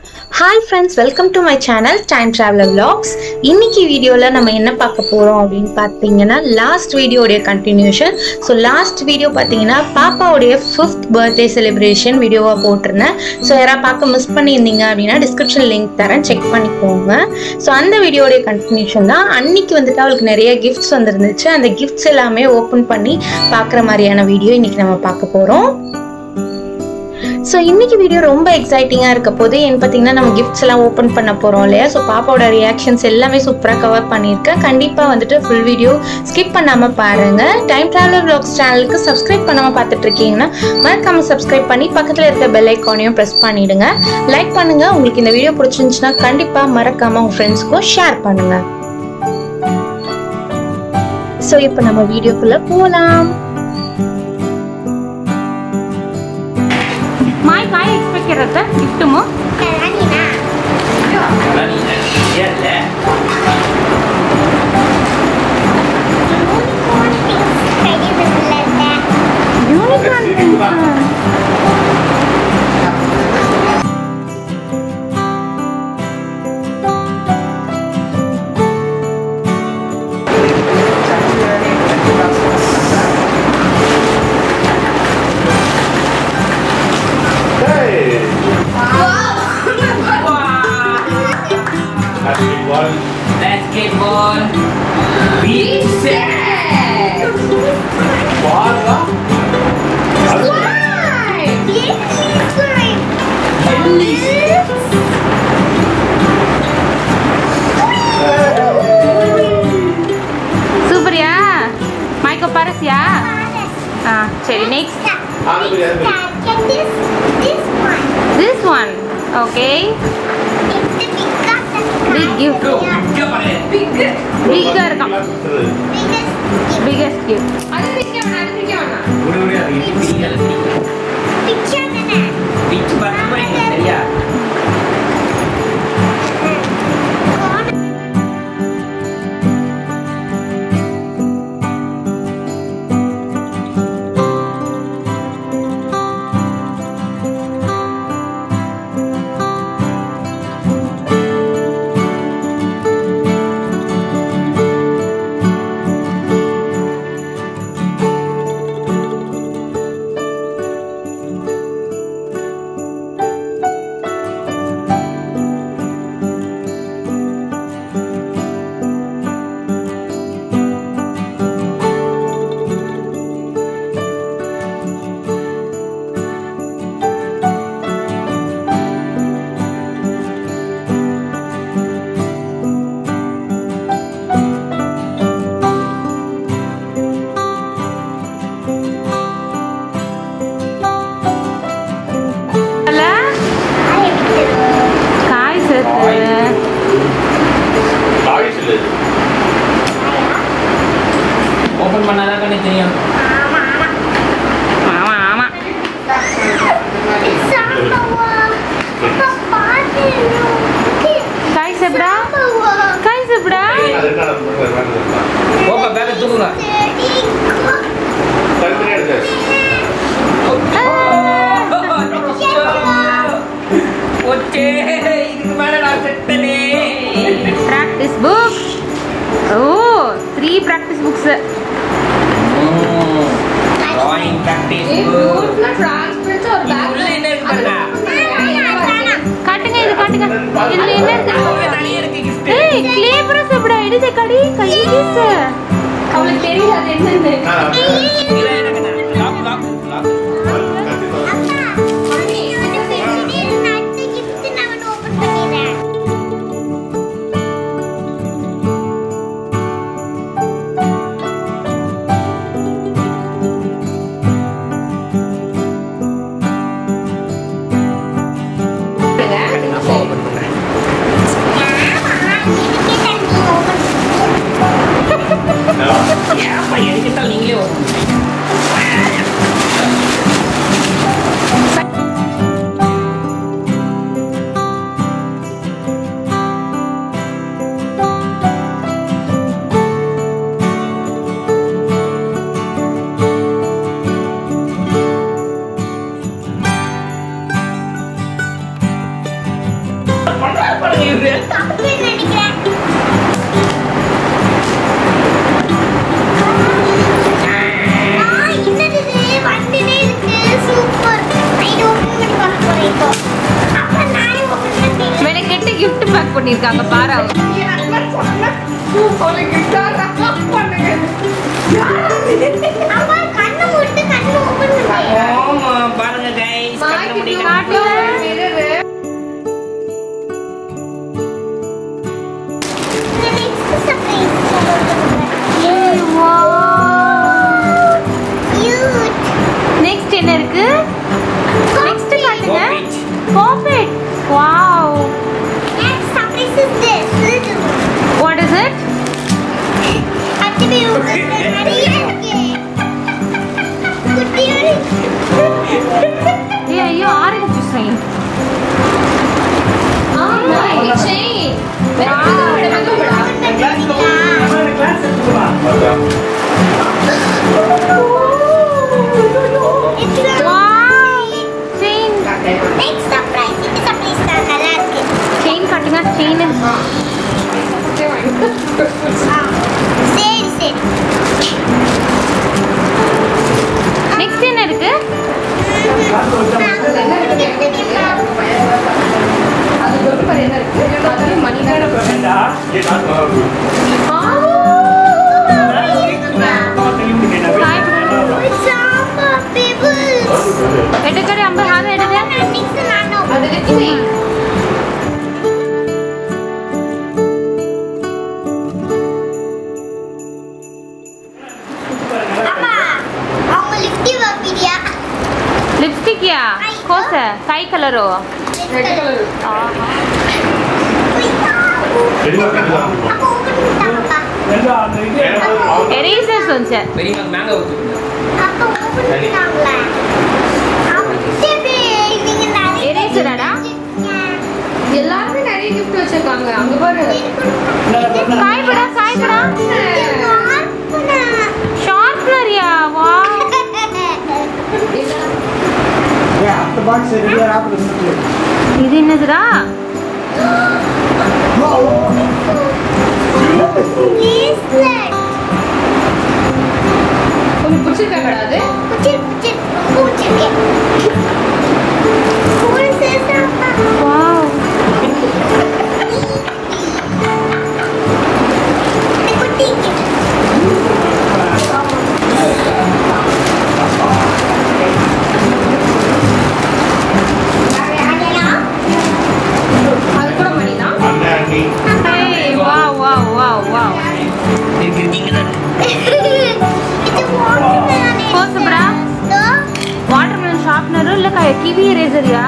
Hi friends welcome to my channel time traveller vlogs இன்னைக்கு வீடியோவில் நம்ம என்ன பார்க்க போகிறோம் அப்படின்னு பார்த்தீங்கன்னா லாஸ்ட் வீடியோடைய கண்டினியூஷன் ஸோ லாஸ்ட் வீடியோ பார்த்தீங்கன்னா பாப்பாவுடைய ஃபிஃப்த் பர்த்டே செலிப்ரேஷன் வீடியோவாக போட்டிருந்தேன் ஸோ யாராவது பார்க்க மிஸ் பண்ணியிருந்தீங்க அப்படின்னா டிஸ்கிரிப்ஷன் லிங்க் தரேன் செக் பண்ணிக்கோங்க ஸோ அந்த வீடியோடைய கண்டினியூஷன் தான் அன்னைக்கு வந்துட்டு அவளுக்கு நிறைய கிஃப்ட்ஸ் வந்துருந்துச்சு அந்த கிஃப்ட்ஸ் எல்லாமே ஓப்பன் பண்ணி பார்க்குற மாதிரியான வீடியோ இன்னைக்கு நம்ம பார்க்க போகிறோம் ஸோ இன்னைக்கு வீடியோ ரொம்ப எக்ஸைட்டிங்காக இருக்க போது ஏன்னு பார்த்தீங்கன்னா நம்ம கிஃப்ட்ஸ் எல்லாம் ஓப்பன் பண்ண போகிறோம் இல்லையா ஸோ பாப்பாவோட ரியாக்ஷன்ஸ் எல்லாமே சூப்பராக கவர் பண்ணியிருக்கேன் கண்டிப்பாக வந்துட்டு ஃபுல் வீடியோ ஸ்கிப் பண்ணாமல் பாருங்கள் டைம் ட்ராவலர் வ்ளாக்ஸ் சேனலுக்கு சப்ஸ்கிரைப் பண்ணாமல் பார்த்துட்டு இருக்கீங்கன்னா மறக்காமல் சப்ஸ்கிரைப் பண்ணி பக்கத்தில் இருக்க பெல் ஐக்கானையும் ப்ரெஸ் பண்ணிடுங்க லைக் பண்ணுங்கள் உங்களுக்கு இந்த வீடியோ பிடிச்சிருந்துச்சுன்னா கண்டிப்பாக மறக்காமல் உங்கள் ஃப்ரெண்ட்ஸ்க்கும் ஷேர் பண்ணுங்கள் ஸோ இப்போ நம்ம வீடியோக்குள்ளே போகலாம் Mai, mai expect kereta? Itu mu? Unicorn Hey! Happy one. Basketball. Big set. Wala. Super ya? Michael Paris ya? Ah, சரி next. This one. Okay. Big gift. Go. Go pada. Big. Big இருக்கான். Biggest gift. அது பிரிக்க வேணாம், அது பிரிக்க வேணாம். Udah udah ini tinggal Big banget main சரியா? அல்ல? காய் சேர்த்து. ஆயுஷில் Open பண்ணாதான் கண்ணு தெரியும். ஆமா, ஆமா. காய் சாப்பிடா? காய் சாப்பிடா? அதுக்கான போங்க பேக்க தூக்குங்க. தனித்தனியாக எடுத்தாச்சு ஓகே இதுக்கு மேல நான் செட்டனே Practice book. ஓ three practice books drawing practice உள்ள என்ன இருக்கு பாருங்க காட்டுங்க இது காட்டுங்க இதுல என்ன இருக்கு அங்க நிறைய இருக்கு gift ஏய் க்ளே ப்ரஷ் சாப்பிடா எடுத்து கடி கை வீசு அவளுக்கு தெரியல அது என்னன்னு இல்ல எனக்கு லாக் லாக் லாக் நான் ஓபன் பண்றேன் ஏப்பா எதுக்கிட்டாலும் நீங்களே ஓபன் பண்ணுங்க பண்ணிருக்காங்க பாரு அவங்க அம்மா கண்ணு மூட்டு கண்ணு ஓபன் பண்ணு ஆமா பாருங்க கைஸ் கண்ண முடியும் நெக்ஸ்ட் சர்ப்ரைஸ் கியூட் நெக்ஸ்ட் என்ன இருக்கு நெக்ஸ்ட் காட்டுங்க Poppet. Poppet wow next surprise is this little what is it அச்சடி நிறைய இருக்கு குட்டியோட ஏ ஐயோ orange sign chain next surprise இந்த சர்ப்ரைஸ் தான் நல்லா இருக்கு செயின் காட்டுங்க செயின் சரி சரி நெக்ஸ்ட் என்ன இருக்கு சாம்பா பீபிள்ஸ் எடுக்கடி அம்ப அது எடுங்க நெக்ஸ்ட் நான் அம்மா அவங்க லிஃப்ட் வாங்கிடியா ಲಿಪ್ಸ್ಟಿಕ್ಯಾ ಕೋಸ ಕೈ ಕಲರು அப்போ ஓபன் பண்ணிட்டாங்கப்பா ಎರೇಸರ್ಸ್ ಒಂಚೆ பெரியவங்க மேங்க ஊத்துங்க அப்போ ஓபன் பண்ணிட்டாங்களா அப்படியே நீங்க நிறைய Eraser ஆடா? எல்லாருமே நிறைய கிஃப்ட் வச்சிருக்காங்க அங்க பாரு ಕಾಯ್ ಬಿಡ ಕಾಯ್ ಬಿಡ ಶಾರ್ಪ್ನರ್ ಯಾ ವಾ ಇದು என்னதுடா உங்களுக்கு பிடிச்சிருக்காங்கடா அது ವಾವ್ அது கூட மணி தான் hey wow wow wow wow இருக்கீங்க தான் ಕೋಸ ಬಿಡ ವಾಟರ್ ಮೆಲನ್ ಶಾರ್ಪ್ನರ್ ಇಲ್ಲ ಕಿವಿ ಎರೇಸರ್ ಯಾ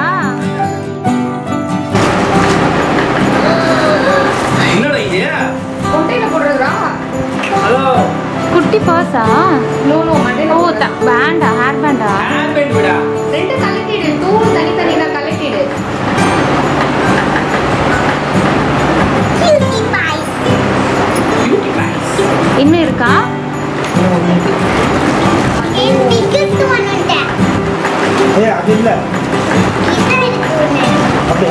என்னடா இது கொட்டையில போடுறதுடா ஹலோ குட்டி பர்ஸா நோ நோ மண்டையில ஓ போடுறது. பேண்டா ஹேர் பேண்டா ஹேர் பேண்ட் விடா ரெண்டு கலட்டிடு தூள் தனி தனியா கலட்டிடு பியூட்டி பேண்ட்ஸ் இன்னும் இருக்கா ஏ அது இல்ல அப்படியே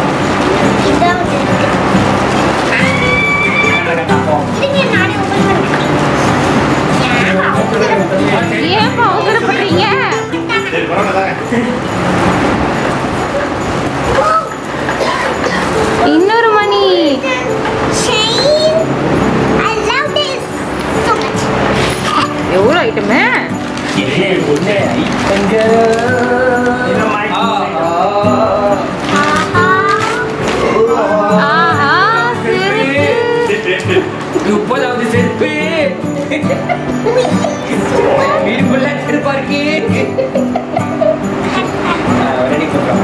ஏன் அவசரப்படுறீங்க சரி பரவாயில்ல இன்னொரு மணி எவ்வளோ ஐட்டமே இது ஒண்ணே ஐட்டங்க ஆஹா சிரிப்பு முப்பதாவது செருப்பு வீடு ஃபுல்லா செருப்பா இருக்கு ரெடி பண்றோம்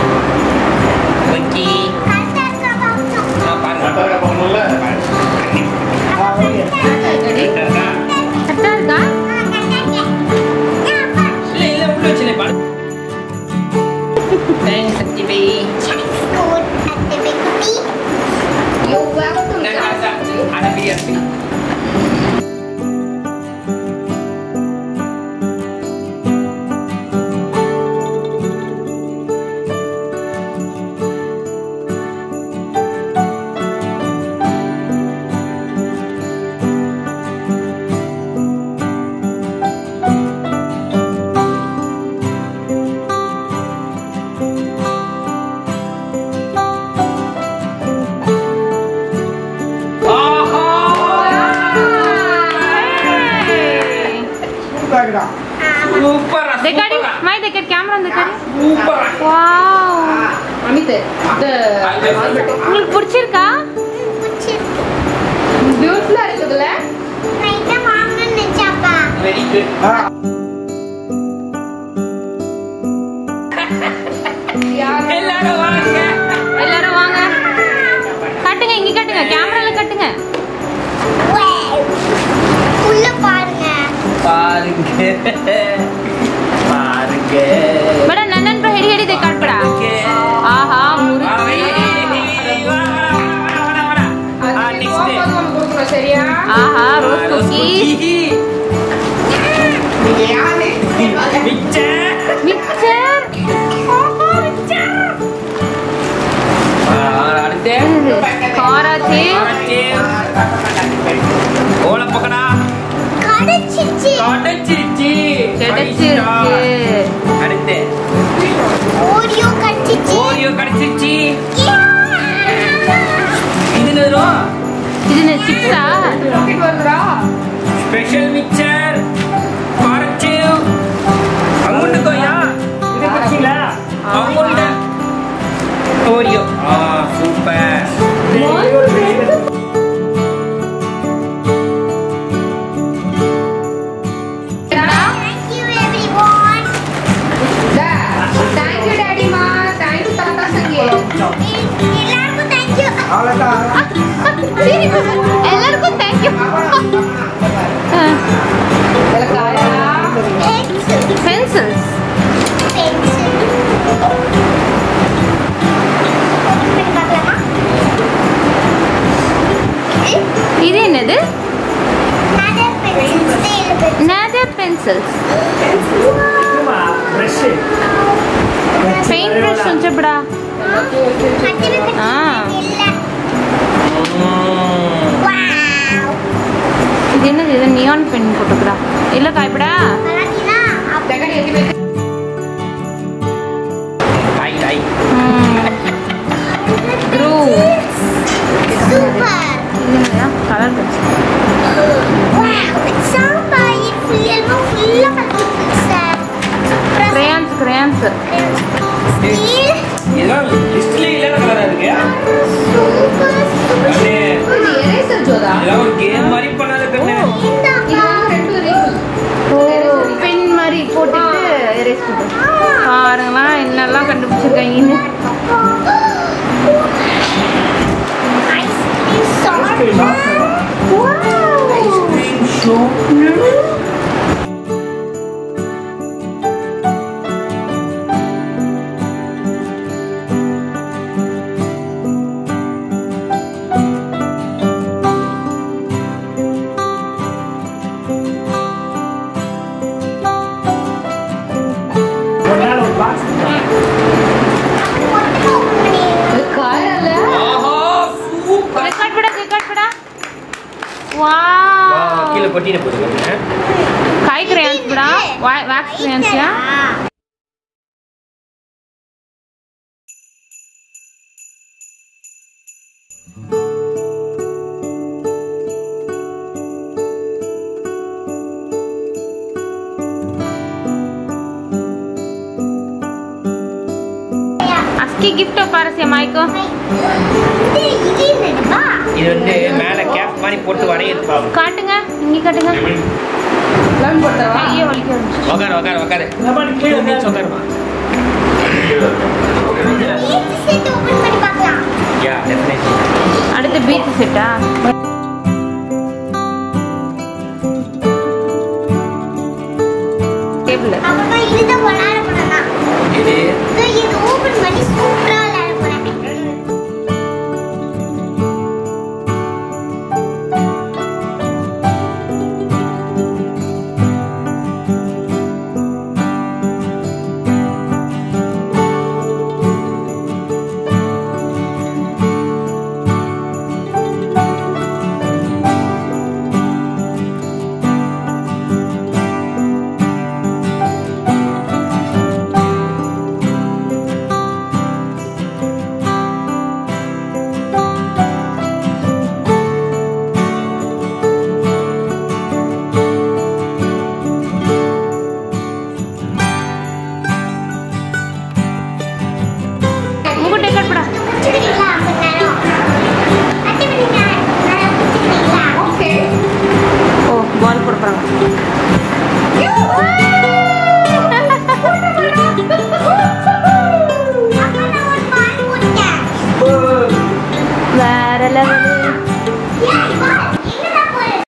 ஓகே பாருங்க கரெக்டாக போகணும்ல கரெக்டா இருக்கா இல்ல இல்ல உள்ள வச்சுனே பாரு தேங்க்ஸ் சக்தி பை அட பிரியாணி காட்டுற அந்த கறி வாவ் அமித் இந்த உங்களுக்கு பிடிச்சிருக்கா பிடிச்சிருக்கு பியூட்டிஃபுல்லா இருக்குதுல்ல நான் இதான் வாங்கணும்னு நினைச்சாப்பா வெரி குட் எல்லாரும் வாங்க எல்லாரும் வாங்க காட்டுங்க இங்க காட்டுங்க கேமரால காட்டுங்க உள்ள பாருங்க பாருங்க பாருங்க ಮೇಡಮ್ ನನ್ನನ್ನು ಹಿಡಿ ಹಿಡಿದೆ ಕಾಟ್ಬೇಡ ಆಹಾ ಮುರು அது போகும்போது ஒண்ணு கொடுக்கணும் சரியா ಆಹಾ ರೋಸ್ ಕುಕ್ಕಿ ಮಿಕ್ಸರ್ அடுத்து ಖಾರಾಚಿ ஓல பக்கடா கடைச்சிச்சு கடைச்சிருச்சு கிடைச்சிருக்கு அடுத்து ஓரியோ கடிச்சிச்சு ஓரியோ கடைச்சிருச்சு இது என்னதுடா? ಇದನ್ನ ಚಿಪ್ಸಾ கூட்டிட்டு வந்துடா ஸ்பெஷல் மிக்சர் பறச்சு அங்குண்டு கோயா இது குச்சிங்களா அங்குண்டு ஓரியோ ஆ சூப்பர் தேங்க்யூ எவ்ரிவன் தேங்க்யூ டாடிமா தேங்க்யூ தாத்தா சங்கி எல்லாருக்கும் தேங்க்யூ அவ்வளோதான் ಎಲ್ಲರಿಗೂ ಥ್ಯಾಂಕ್ ಯು ಪೆನ್ಸಿಲ್ಸ್ இது என்னது neither pencils brush paint brush ఉంచబడా இது என்னது இது நியான் பென் போட்டுக்கடா இல்ல காய்படா ஐ ஐ க்ரூ சூப்பர் இது என்னதா கலர் பென்சில் சாம்பா இது ஃபுல்லா ஃபுல்லா கட்டிட்டு சார் கிரேயான்ஸ் கிரேயான்ஸ் ஸ்டீல் இதெல்லாம் லிஸ்ட்ல இல்லாத கலரா இருக்கு சூப்பர் அண்ணே, இது எரேசர் ஜோதா இதெல்லாம் ஒரு கேம் மாதிரி பண்ணாத கண்ணு இந்த இது வந்து ரெண்டு எரேசர் ஓ பென் மாதிரி போட்டுட்டு எரேஸ் பண்ணுறோம் பாருங்களா என்னெல்லாம் கண்டுபிடிச்சிருக்காங்கன்னு ஐஸ்கிரீம் சாஸ் ஒரு நாள் ஒரு பாக்ஸ் காரல்ல ஆஹா சூப்பர் ರೆಕಾರ್ಡ್ ಬಿಡ ರೆಕಾರ್ಡ್ ಬಿಡ வா, ವಾವ್ கீழே கொட்டிட போதுங்க ಕಾಯಿ ಕ್ರೇಯಾನ್ಸ್ ಬಿಡ ವ್ಯಾಕ್ಸ್ ಕ್ರೇಯಾನ್ಸ್ ಯಾ ಅಸ್ಕಿ ಗಿಫ್ಟ್ ಪಾರಸ್ಯ ಮಾಯ್ಕು இது இது என்னப்பா இது வந்து மேல கேப் மாதிரி போட்டு வரையிருப்பாங்க காட்டுங்க இங்க காட்டுங்க லெமன் போட்டவா கையை வலிக்க வந்துச்சு உக்காரு உக்காரு உக்காரு இந்த மாதிரி கீழே நீ உக்காருமா ஈச்சி செட் ஓபன் பண்ணி பார்க்கலாம் யா டெஃபினெட்லி அடுத்து பீச் செட்டா டேபிள் அப்பா இதுதான் விளையாட போறேன்னா இது இது ஓபன் பண்ணி சூப்பரா விளையாட போறேன் பால் கொடுப்பாங்க